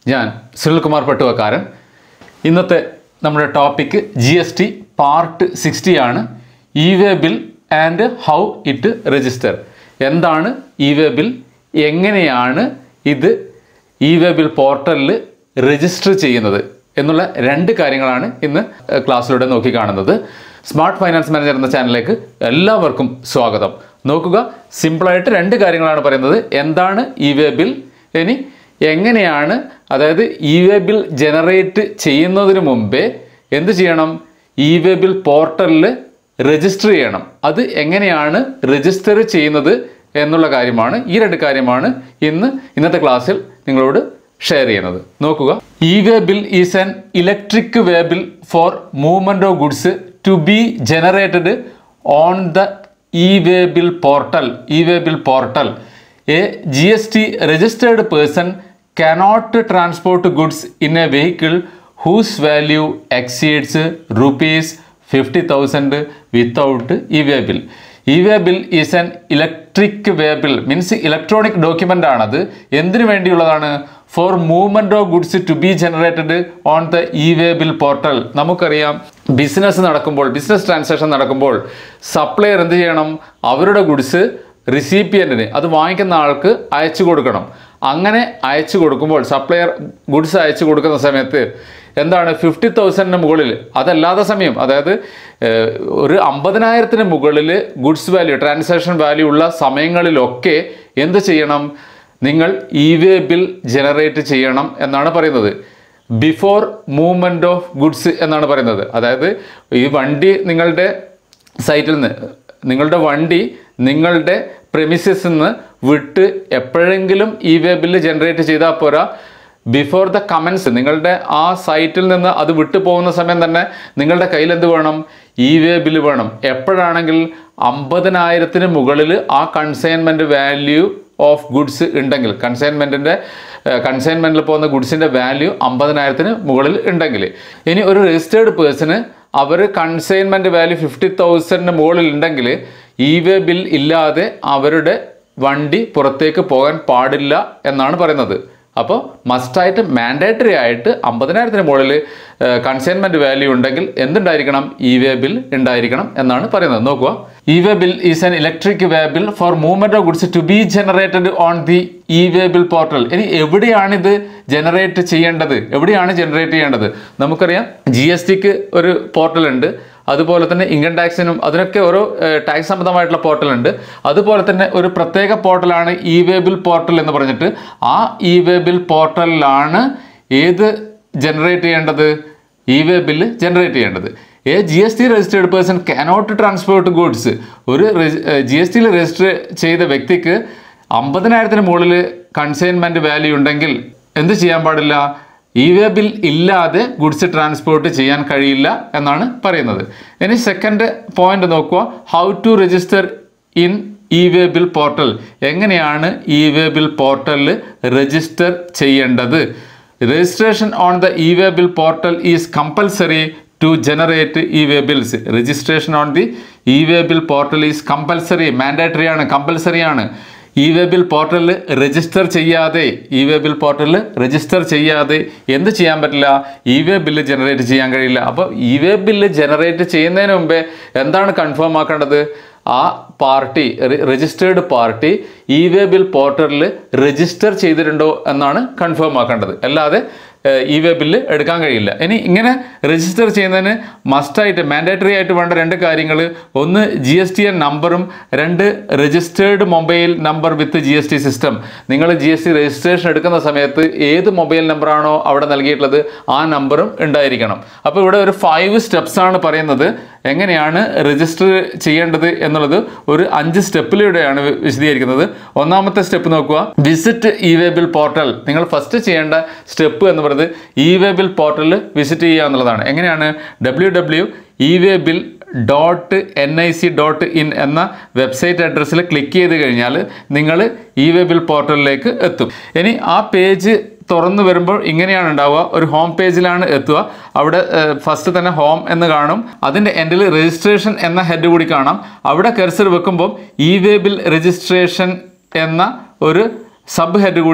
ഞാൻ സുനിൽകുമാർ പട്ടുവക്കാരൻ ഇന്നത്തെ നമ്മുടെ topic G S T part sixty ആണ് E way bill and how it register എന്താണ് ഇ വേ ബിൽ എങ്ങനെയാണ് ഇത് ഇ വേ ബിൽ പോർട്ടലിൽ രജിസ്റ്റർ ചെയ്യുന്നത് എന്നുള്ള രണ്ട് കാര്യങ്ങളാണ് ഇന്ന് ഏഹ്, ക്ലാസ്സിലൂടെ നോക്കി കാണുന്നത് സ്മാർട്ട് ഫൈനാൻസ് മാനേജർ എന്ന ചാനലിലേക്ക് എല്ലാവർക്കും സ്വാഗതം നോക്കുക സിമ്പിളായിട്ട് രണ്ട് കാര്യങ്ങളാണ് പറയുന്നത് എന്താണ് ഇ വേ ബിൽ ഇനി എങ്ങനെയാണ് അതായത് ഇ വേ ബിൽ ജനറേറ്റ് ചെയ്യുന്നതിന് മുമ്പേ എന്ത് ചെയ്യണം ഇ വേ ബിൽ പോർട്ടലിൽ രജിസ്റ്റർ ചെയ്യണം അത് എങ്ങനെയാണ് രജിസ്റ്റർ ചെയ്യുന്നത് എന്നുള്ള കാര്യമാണ് ഈ രണ്ട് കാര്യമാണ് ഇന്ന് ഇന്നത്തെ ക്ലാസ്സിൽ നിങ്ങളോട് ഷെയർ ചെയ്യുന്നത് നോക്കുക E way bill is an electric way bill for movement of goods to be generated on the E way bill portal E way bill portal A G S T registered person cannot transport goods in a vehicle whose value exceeds rupees 50,000 without e-way bill. E-way bill is an electric way bill means electronic document ആണത് എന്തിനു വേണ്ടിയുള്ളതാണ് for movement of goods to be generated on the E way bill portal നമുക്കറിയാം business നടക്കുമ്പോൾ business transaction നടക്കുമ്പോൾ supplier എന്ത് ചെയ്യണം അവരുടെ goods റിസീപ്പിയൻറ്റിന് അത് വാങ്ങിക്കുന്ന ആൾക്ക് അയച്ചു കൊടുക്കണം അങ്ങനെ അയച്ചു കൊടുക്കുമ്പോൾ സപ്ലയർ ഗുഡ്സ് അയച്ചു കൊടുക്കുന്ന സമയത്ത് എന്താണ് ഫിഫ്റ്റി തൗസൻഡിന് മുകളിൽ അതല്ലാത്ത സമയം അതായത് ഏഹ്, ഒരു അമ്പതിനായിരത്തിന് മുകളിൽ ഗുഡ്സ് വാല്യൂ ട്രാൻസാക്ഷൻ വാല്യൂ ഉള്ള സമയങ്ങളിലൊക്കെ എന്ത് ചെയ്യണം നിങ്ങൾ ഇ വേ ബിൽ ജനറേറ്റ് ചെയ്യണം എന്നാണ് പറയുന്നത് ബിഫോർ മൂവ്മെൻറ്റ് ഓഫ് ഗുഡ്സ് എന്നാണ് പറയുന്നത് അതായത് ഈ വണ്ടി നിങ്ങളുടെ സൈറ്റിൽ നിന്ന് നിങ്ങളുടെ വണ്ടി നിങ്ങളുടെ പ്രെമിസസിൽ നിന്ന് വിട്ട് എപ്പോഴെങ്കിലും ഇ വേ ബില്ല് ജനറേറ്റ് ചെയ്താൽ പോരാ ബിഫോർ ദ കമൻസ് നിങ്ങളുടെ ആ സൈറ്റിൽ നിന്ന് അത് വിട്ടു പോകുന്ന സമയം തന്നെ നിങ്ങളുടെ കയ്യിൽ എന്ത് വേണം ഇ വേ ബില്ല് വേണം എപ്പോഴാണെങ്കിൽ അമ്പതിനായിരത്തിന് മുകളിൽ ആ കൺസൈൻമെൻറ്റ് വാല്യൂ ഓഫ് ഗുഡ്സ് ഉണ്ടെങ്കിൽ കൺസൈൻമെൻറ്റിൻ്റെ കൺസൈൻമെൻറ്റിൽ പോകുന്ന ഗുഡ്സിൻ്റെ വാല്യൂ അമ്പതിനായിരത്തിന് മുകളിൽ ഉണ്ടെങ്കിൽ ഇനി ഒരു രജിസ്റ്റേർഡ് പേഴ്സണ് അവർ കൺസൈൻമെൻറ്റ് വാല്യൂ ഫിഫ്റ്റി തൗസൻഡിന് മുകളിൽ ഉണ്ടെങ്കിൽ ഇ വേ ബിൽ ഇല്ലാതെ അവരുടെ വണ്ടി പുറത്തേക്ക് പോകാൻ പാടില്ല എന്നാണ് പറയുന്നത് അപ്പോൾ മസ്റ്റായിട്ട് മാൻഡേറ്ററി ആയിട്ട് അമ്പതിനായിരത്തിന് മുകളിൽ കൺസൈൻമെൻറ്റ് വാല്യൂ ഉണ്ടെങ്കിൽ എന്തുണ്ടായിരിക്കണം ഇ വേ ബിൽ ഉണ്ടായിരിക്കണം എന്നാണ് പറയുന്നത് നോക്കുക E way bill is an electric way bill for movement of goods to be generated on the E way bill portal ഇനി എവിടെയാണ് ഇത് ജനറേറ്റ് ചെയ്യേണ്ടത് എവിടെയാണ് ജനറേറ്റ് ചെയ്യേണ്ടത് നമുക്കറിയാം ജി എസ് ടിക്ക് ഒരു പോർട്ടൽ ഉണ്ട് അതുപോലെ തന്നെ ഇൻകം ടാക്സിനും അതിനൊക്കെ ഓരോ ടാക്സ് സംബന്ധമായിട്ടുള്ള പോർട്ടൽ ഉണ്ട് അതുപോലെ തന്നെ ഒരു പ്രത്യേക പോർട്ടലാണ് ഇ വേ ബിൽ പോർട്ടൽ എന്ന് പറഞ്ഞിട്ട് ആ ഇ വേ ബിൽ പോർട്ടലിലാണ് ഏത് ജനറേറ്റ് ചെയ്യേണ്ടത് ഇ വേ ബില്ല് ജനറേറ്റ് ചെയ്യേണ്ടത് A G S T registered person cannot transport goods ഒരു ജി എസ് ടിയിൽ രജിസ്റ്റർ ചെയ്ത വ്യക്തിക്ക് അമ്പതിനായിരത്തിന് മുകളിൽ കൺസൈൻമെൻറ്റ് വാല്യൂ ഉണ്ടെങ്കിൽ എന്ത് ചെയ്യാൻ പാടില്ല ഇ വേ ബിൽ ഇല്ലാതെ ഗുഡ്സ് ട്രാൻസ്പോർട്ട് ചെയ്യാൻ കഴിയില്ല എന്നാണ് പറയുന്നത് ഇനി സെക്കൻഡ് പോയിന്റ് നോക്കുക how to register in E way bill portal എങ്ങനെയാണ് ഇ വേ ബിൽ പോർട്ടലിൽ രജിസ്റ്റർ ചെയ്യേണ്ടത് registration on the E way bill portal is compulsory to generate E way bills registration on the E way bill portal is compulsory mandatory ആണ് compulsory ആണ് E way bill പോർട്ടലിൽ register ചെയ്യാതെ E way bill പോർട്ടലിൽ register ചെയ്യാതെ എന്ത് ചെയ്യാൻ പറ്റില്ല E way bill generate ചെയ്യാൻ കഴിയില്ല അപ്പോൾ ഇ വേ ബില്ല് ജനറേറ്റ് ചെയ്യുന്നതിന് മുമ്പേ എന്താണ് കൺഫേം ആക്കേണ്ടത് ആ party registered party E way bill പോർട്ടലിൽ രജിസ്റ്റർ ചെയ്തിട്ടുണ്ടോ എന്നാണ് കൺഫേം ആക്കേണ്ടത് അല്ലാതെ ഇ വേ ബില്ല് എടുക്കാൻ കഴിയില്ല ഇനി ഇങ്ങനെ രജിസ്റ്റർ ചെയ്യുന്നതിന് മസ്റ്റായിട്ട് മാൻഡേറ്ററി ആയിട്ട് വേണ്ട രണ്ട് കാര്യങ്ങൾ ഒന്ന് ജി എസ് ടി എൻ നമ്പറും രണ്ട് registered mobile number with G S T system നിങ്ങൾ ജി എസ് ടി രജിസ്ട്രേഷൻ എടുക്കുന്ന സമയത്ത് ഏത് മൊബൈൽ നമ്പറാണോ അവിടെ നൽകിയിട്ടുള്ളത് ആ നമ്പറും ഉണ്ടായിരിക്കണം അപ്പോൾ ഇവിടെ ഒരു ഫൈവ് സ്റ്റെപ്സ് ആണ് പറയുന്നത് എങ്ങനെയാണ് രജിസ്റ്റർ ചെയ്യേണ്ടത് എന്നുള്ളത് ഒരു അഞ്ച് സ്റ്റെപ്പിലൂടെയാണ് വി- വിശദീകരിക്കുന്നത് ഒന്നാമത്തെ സ്റ്റെപ്പ് നോക്കുക visit E way bill portal നിങ്ങൾ ഫസ്റ്റ് ചെയ്യേണ്ട സ്റ്റെപ്പ് എന്ന് പറയുന്നത് ഇ വേ ബിൽ പോർട്ടലിൽ വിസിറ്റ് ചെയ്യുക എന്നുള്ളതാണ് എങ്ങനെയാണ് W W E way bill dot N I C dot in എന്ന വെബ്സൈറ്റ് അഡ്രസ്സിൽ ക്ലിക്ക് ചെയ്ത് കഴിഞ്ഞാൽ നിങ്ങൾ ഇ വേ ബിൽ പോർട്ടലിലേക്ക് എത്തും ഇനി ആ പേജ് തുറന്നു വരുമ്പോൾ ഇങ്ങനെയാണ് ഉണ്ടാവുക ഒരു ഹോം പേജിലാണ് എത്തുക അവിടെ ഫസ്റ്റ് തന്നെ ഹോം എന്ന് കാണും അതിൻ്റെ എൻഡിൽ രജിസ്ട്രേഷൻ എന്ന ഹെഡ് കൂടി കാണാം അവിടെ കെർസർ വെക്കുമ്പോൾ ഇ വേ ബിൽ രജിസ്ട്രേഷൻ എന്ന ഒരു സബ് ഹെഡ് കൂടി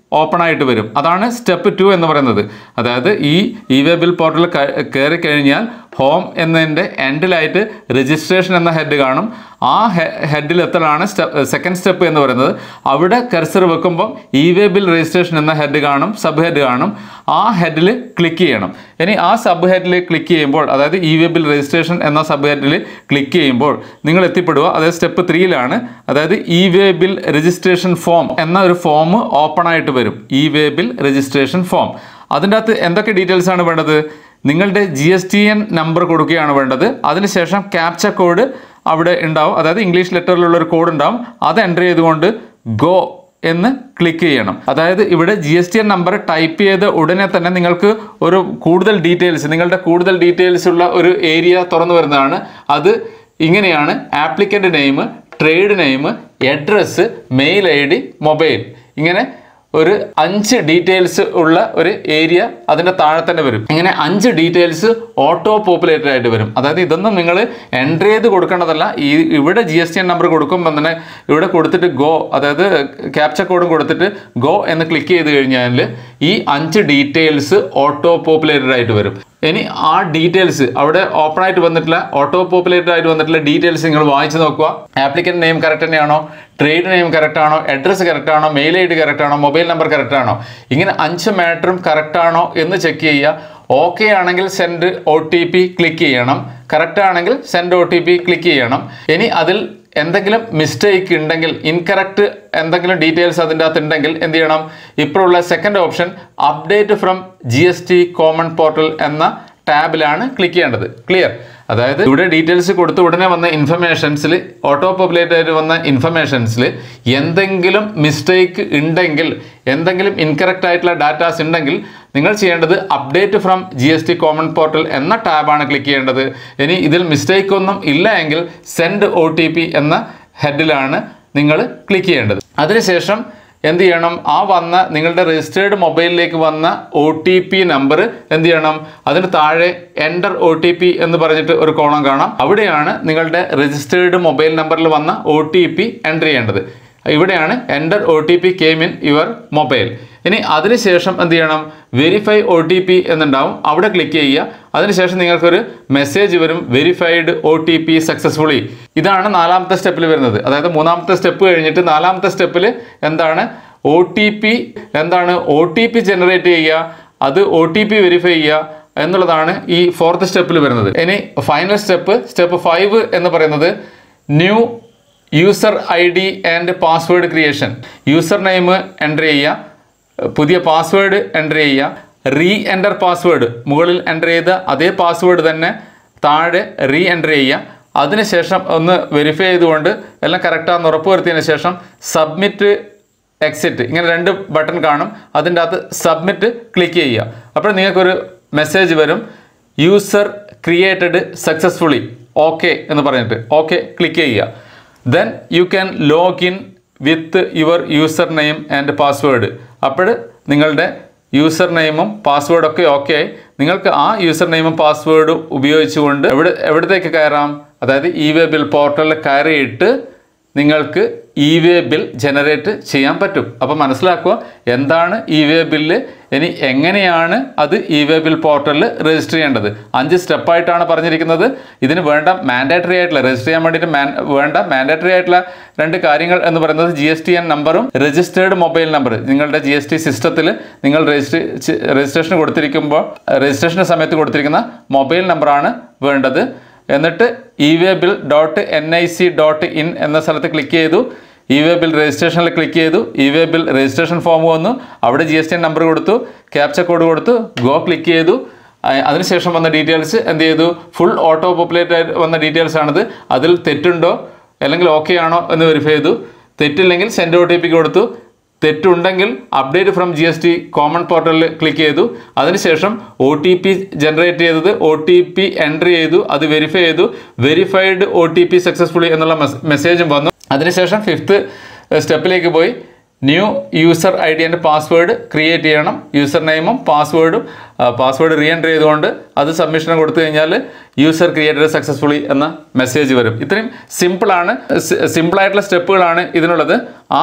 ഓപ്പൺ ആയിട്ട് വരും അതാണ് സ്റ്റെപ്പ് ടു എന്ന് പറയുന്നത് അതായത് ഈ ഇ വേ ബിൽ പോർട്ടൽ കയറി കഴിഞ്ഞാൽ ഹോം എന്നതിൻ്റെ എൻഡിലായിട്ട് രജിസ്ട്രേഷൻ എന്ന ഹെഡ് കാണും ആ ഹെഡിൽ എത്തലാണ് സ്റ്റെപ്പ് സെക്കൻഡ് സ്റ്റെപ്പ് എന്ന് പറയുന്നത് അവിടെ കർസർ വെക്കുമ്പോൾ ഇ വേ ബിൽ രജിസ്ട്രേഷൻ എന്ന ഹെഡ് കാണും സബ് ഹെഡ് കാണും ആ ഹെഡിൽ ക്ലിക്ക് ചെയ്യണം ഇനി ആ സബ് ഹെഡിൽ ക്ലിക്ക് ചെയ്യുമ്പോൾ അതായത് ഇ വേ ബിൽ രജിസ്ട്രേഷൻ എന്ന സബ് ഹെഡിൽ ക്ലിക്ക് ചെയ്യുമ്പോൾ നിങ്ങൾ എത്തിപ്പെടുക അതായത് സ്റ്റെപ്പ് ത്രീയിലാണ് അതായത് E way bill registration form എന്ന ഒരു ഫോം ഓപ്പൺ ആയിട്ട് വരും E way bill registration form അതിൻ്റെ അകത്ത് എന്തൊക്കെ ഡീറ്റെയിൽസ് ആണ് വേണ്ടത് നിങ്ങളുടെ G S T N number കൊടുക്കുകയാണ് വേണ്ടത് അതിനുശേഷം ക്യാപ്ച കോഡ് അവിടെ ഉണ്ടാവും അതായത് ഇംഗ്ലീഷ് ലെറ്ററിലുള്ള ഒരു കോഡ് ഉണ്ടാവും അത് എൻ്റർ ചെയ്തുകൊണ്ട് ഗോ എന്ന് ക്ലിക്ക് ചെയ്യണം അതായത് ഇവിടെ G S T N number type ചെയ്ത ഉടനെ തന്നെ നിങ്ങൾക്ക് ഒരു കൂടുതൽ ഡീറ്റെയിൽസ് നിങ്ങളുടെ കൂടുതൽ ഡീറ്റെയിൽസ് ഉള്ള ഒരു ഏരിയ തുറന്നു വരുന്നതാണ് അത് ഇങ്ങനെയാണ് applicant name trade name address mail I D mobile ഇങ്ങനെ ഒരു അഞ്ച് ഡീറ്റെയിൽസ് ഉള്ള ഒരു ഏരിയ അതിൻ്റെ താഴെ തന്നെ വരും ഇങ്ങനെ അഞ്ച് ഡീറ്റെയിൽസ് ഓട്ടോ പോപ്പുലേറ്റഡ് ആയിട്ട് വരും അതായത് ഇതൊന്നും നിങ്ങൾ എൻട്രി ചെയ്ത് കൊടുക്കേണ്ടതല്ല ഈ ഇവിടെ G S T N number കൊടുക്കുമ്പോൾ തന്നെ ഇവിടെ കൊടുത്തിട്ട് ഗോ അതായത് ക്യാപ്ച കോഡും കൊടുത്തിട്ട് ഗോ എന്ന് ക്ലിക്ക് ചെയ്ത് കഴിഞ്ഞാൽ ഈ അഞ്ച് ഡീറ്റെയിൽസ് ഓട്ടോ പോപ്പുലേറ്റഡ് ആയിട്ട് വരും ഇനി ആ ഡീറ്റെയിൽസ് അവിടെ ഓപ്പൺ ആയിട്ട് വന്നിട്ടില്ല ഓട്ടോ പോപ്പുലേറ്റഡ് ആയിട്ട് വന്നിട്ടുള്ള ഡീറ്റെയിൽസ് നിങ്ങൾ വായിച്ച് നോക്കുക ആപ്ലിക്കൻ്റ് നെയിം കറക്റ്റ് തന്നെയാണോ ട്രേഡ് നെയിം കറക്റ്റ് ആണോ അഡ്രസ്സ് കറക്റ്റ് ആണോ മെയിൽ ഐ ഡി കറക്റ്റ് ആണോ മൊബൈൽ നമ്പർ കറക്റ്റ് ആണോ ഇങ്ങനെ അഞ്ച് മാറ്ററും കറക്റ്റ് ആണോ എന്ന് ചെക്ക് ചെയ്യുക ഓക്കെ ആണെങ്കിൽ send O T P click ചെയ്യണം കറക്റ്റ് ആണെങ്കിൽ send O T P click ചെയ്യണം ഇനി അതിൽ എന്തെങ്കിലും മിസ്റ്റേക്ക് ഉണ്ടെങ്കിൽ ഇൻകറക്റ്റ് എന്തെങ്കിലും ഡീറ്റെയിൽസ് അതിൻ്റെ അകത്ത് ഉണ്ടെങ്കിൽ എന്ത് ചെയ്യണം ഇപ്പോഴുള്ള second option update from G S T common portal എന്ന ടാബിലാണ് ക്ലിക്ക് ചെയ്യേണ്ടത് ക്ലിയർ അതായത് ഇവിടെ ഡീറ്റെയിൽസ് കൊടുത്ത് ഉടനെ വന്ന ഇൻഫർമേഷൻസിൽ ഓട്ടോ പോപ്പുലേറ്റ് ആയിട്ട് വന്ന ഇൻഫർമേഷൻസിൽ എന്തെങ്കിലും മിസ്റ്റേക്ക് ഉണ്ടെങ്കിൽ എന്തെങ്കിലും ഇൻകറക്റ്റ് ആയിട്ടുള്ള ഡാറ്റാസ് ഉണ്ടെങ്കിൽ നിങ്ങൾ ചെയ്യേണ്ടത് update from G S T common portal എന്ന ടാബാണ് ക്ലിക്ക് ചെയ്യേണ്ടത് ഇനി ഇതിൽ മിസ്റ്റേക്ക് ഒന്നും ഇല്ല എങ്കിൽ സെൻഡ് ഒ ടി പി എന്ന ഹെഡിലാണ് നിങ്ങൾ ക്ലിക്ക് ചെയ്യേണ്ടത് അതിനുശേഷം എന്ത് ചെയ്യണം ആ വന്ന നിങ്ങളുടെ രജിസ്റ്റേർഡ് മൊബൈലിലേക്ക് വന്ന ഒ ടി പി നമ്പർ എന്ത് ചെയ്യണം അതിന് താഴെ എൻ്റർ ഒ ടി പി എന്ന് പറഞ്ഞിട്ട് ഒരു കോളം കാണാം അവിടെയാണ് നിങ്ങളുടെ രജിസ്റ്റേർഡ് മൊബൈൽ നമ്പറിൽ വന്ന ഒ ടി പി എൻ്റർ ചെയ്യേണ്ടത് ഇവിടെയാണ് enter O T P came in your mobile ഇനി അതിനുശേഷം എന്ത് ചെയ്യണം വെരിഫൈ ഒ ടി പി എന്നുണ്ടാവും അവിടെ ക്ലിക്ക് ചെയ്യുക അതിനുശേഷം നിങ്ങൾക്കൊരു മെസ്സേജ് വരും verified O T P successfully ഇതാണ് നാലാമത്തെ സ്റ്റെപ്പിൽ വരുന്നത് അതായത് മൂന്നാമത്തെ സ്റ്റെപ്പ് കഴിഞ്ഞിട്ട് നാലാമത്തെ സ്റ്റെപ്പിൽ എന്താണ് ഒ ടി പി എന്താണ് ഒ ടി പി ജനറേറ്റ് ചെയ്യുക അത് ഒ ടി പി വെരിഫൈ ചെയ്യുക എന്നുള്ളതാണ് ഈ ഫോർത്ത് സ്റ്റെപ്പിൽ വരുന്നത് ഇനി ഫൈനൽ സ്റ്റെപ്പ് സ്റ്റെപ്പ് ഫൈവ് എന്ന് പറയുന്നത് new user I D and password creation user name enter ചെയ്യുക പുതിയ പാസ്വേഡ് എൻ്റർ ചെയ്യുക റീ എൻ്റർ പാസ്വേഡ് മുകളിൽ എൻ്റർ ചെയ്ത അതേ പാസ്വേഡ് തന്നെ താഴെ റീ എൻ്റർ ചെയ്യുക അതിനുശേഷം ഒന്ന് വെരിഫൈ ചെയ്തുകൊണ്ട് എല്ലാം കറക്റ്റാണെന്ന് ഉറപ്പ് വരുത്തിയതിന് ശേഷം സബ്മിറ്റ് എക്സിറ്റ് ഇങ്ങനെ രണ്ട് ബട്ടൺ കാണും അതിൻ്റെ അകത്ത് സബ്മിറ്റ് ക്ലിക്ക് ചെയ്യുക അപ്പോൾ നിങ്ങൾക്കൊരു മെസ്സേജ് വരും യൂസർ ക്രിയേറ്റഡ് സക്സസ്ഫുള്ളി ഓക്കെ എന്ന് പറഞ്ഞിട്ട് ഓക്കെ ക്ലിക്ക് ചെയ്യുക then you can log in with your user name and password അപ്പോൾ നിങ്ങളുടെ യൂസർ നെയിമും പാസ്വേഡൊക്കെ ഓക്കെ ആയി നിങ്ങൾക്ക് ആ യൂസർ നെയിമും പാസ്വേഡും ഉപയോഗിച്ചുകൊണ്ട് എവിടെ എവിടത്തേക്ക് കയറാം അതായത് ഇ വേ ബിൽ പോർട്ടലിൽ കയറിയിട്ട് നിങ്ങൾക്ക് ഇ വേ ബിൽ ജനറേറ്റ് ചെയ്യാൻ പറ്റും അപ്പോൾ മനസ്സിലാക്കുക എന്താണ് ഇ വേ ബില്ല് ഇനി എങ്ങനെയാണ് അത് ഇ വേ ബിൽ പോർട്ടലിൽ രജിസ്റ്റർ ചെയ്യേണ്ടത് അഞ്ച് സ്റ്റെപ്പായിട്ടാണ് പറഞ്ഞിരിക്കുന്നത് ഇതിന് വേണ്ട മാൻഡേറ്ററി ആയിട്ടുള്ള രജിസ്റ്റർ ചെയ്യാൻ വേണ്ടിയിട്ട് മാൻ വേണ്ട മാൻഡേറ്ററി ആയിട്ടുള്ള രണ്ട് കാര്യങ്ങൾ എന്ന് പറയുന്നത് ജി എസ് ടി എൻ നമ്പറും രജിസ്റ്റേർഡ് മൊബൈൽ നമ്പർ നിങ്ങളുടെ ജി എസ് ടി സിസ്റ്റത്തിൽ നിങ്ങൾ രജിസ്റ്റർ രജിസ്ട്രേഷൻ കൊടുത്തിരിക്കുമ്പോൾ രജിസ്ട്രേഷൻ സമയത്ത് കൊടുത്തിരിക്കുന്ന മൊബൈൽ നമ്പറാണ് വേണ്ടത് എന്നിട്ട് E way bill dot N I C dot in എന്ന സ്ഥലത്ത് ക്ലിക്ക് ചെയ്തു ഇ വേ ബിൽ രജിസ്ട്രേഷനിൽ ക്ലിക്ക് ചെയ്തു E way bill registration form വന്നു അവിടെ ജി എസ് ടി നമ്പർ കൊടുത്തു ക്യാപ്ച കോഡ് കൊടുത്തു ഗോ ക്ലിക്ക് ചെയ്തു അ- അതിനുശേഷം വന്ന ഡീറ്റെയിൽസ് എന്ത് ചെയ്തു ഫുൾ ഓട്ടോ പോപ്പുലേറ്റ് ആയിട്ട് വന്ന ഡീറ്റെയിൽസ് ആണിത് അതിൽ തെറ്റുണ്ടോ അല്ലെങ്കിൽ ഓക്കെ ആണോ എന്ന് വെരിഫൈ ചെയ്തു തെറ്റില്ലെങ്കിൽ സെൻഡ് ഒ ടി പിക്ക് കൊടുത്തു തെറ്റുണ്ടെങ്കിൽ update from G S T common പോർട്ടലിൽ ക്ലിക്ക് ചെയ്തു അതിനുശേഷം ഒ ടി പി ജനറേറ്റ് ചെയ്തത് ഒ ടി പി എൻട്രി ചെയ്തു അത് വെരിഫൈ ചെയ്തു verified O T P successfully എന്നുള്ള മെസ്സേജും വന്നു അതിനുശേഷം ഫിഫ്ത്ത് സ്റ്റെപ്പിലേക്ക് പോയി new user I D and password create ചെയ്യണം യൂസർ നെയിമും പാസ്വേഡും പാസ്വേഡ് റീ എൻട്രി ചെയ്തുകൊണ്ട് അത് സബ്മിഷൻ കൊടുത്തു കഴിഞ്ഞാൽ യൂസർ ക്രിയേറ്റഡ് സക്സസ്ഫുള്ളി എന്ന മെസ്സേജ് വരും ഇത്രയും സിമ്പിളാണ് സിമ്പിളായിട്ടുള്ള സ്റ്റെപ്പുകളാണ് ഇതിനുള്ളത് ആ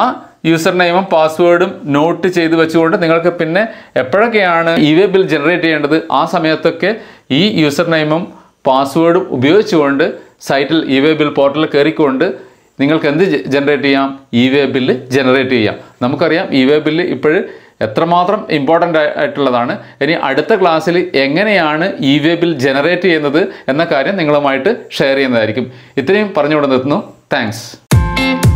യൂസർ നെയിമും പാസ്വേഡും നോട്ട് ചെയ്ത് വെച്ചുകൊണ്ട് നിങ്ങൾക്ക് പിന്നെ എപ്പോഴൊക്കെയാണ് ഇ വേ ബിൽ ജനറേറ്റ് ചെയ്യേണ്ടത് ആ സമയത്തൊക്കെ ഈ യൂസർ നെയിമും പാസ്വേഡും ഉപയോഗിച്ചുകൊണ്ട് സൈറ്റിൽ ഇ വേ ബിൽ പോർട്ടലിൽ കയറിക്കൊണ്ട് നിങ്ങൾക്ക് എന്ത് ജനറേറ്റ് ചെയ്യാം ഇ വേ ബില്ല് ജനറേറ്റ് ചെയ്യാം നമുക്കറിയാം ഇ വേ ബില്ല് ഇപ്പോഴ് എത്രമാത്രം ഇമ്പോർട്ടൻ്റ് ആയിട്ടുള്ളതാണ് ഇനി അടുത്ത ക്ലാസ്സിൽ എങ്ങനെയാണ് ഇ വേ ബിൽ ജനറേറ്റ് ചെയ്യുന്നത് എന്ന കാര്യം നിങ്ങളുമായിട്ട് ഷെയർ ചെയ്യുന്നതായിരിക്കും ഇത്രയും പറഞ്ഞുകൊണ്ട് നിർത്തുന്നു താങ്ക്സ്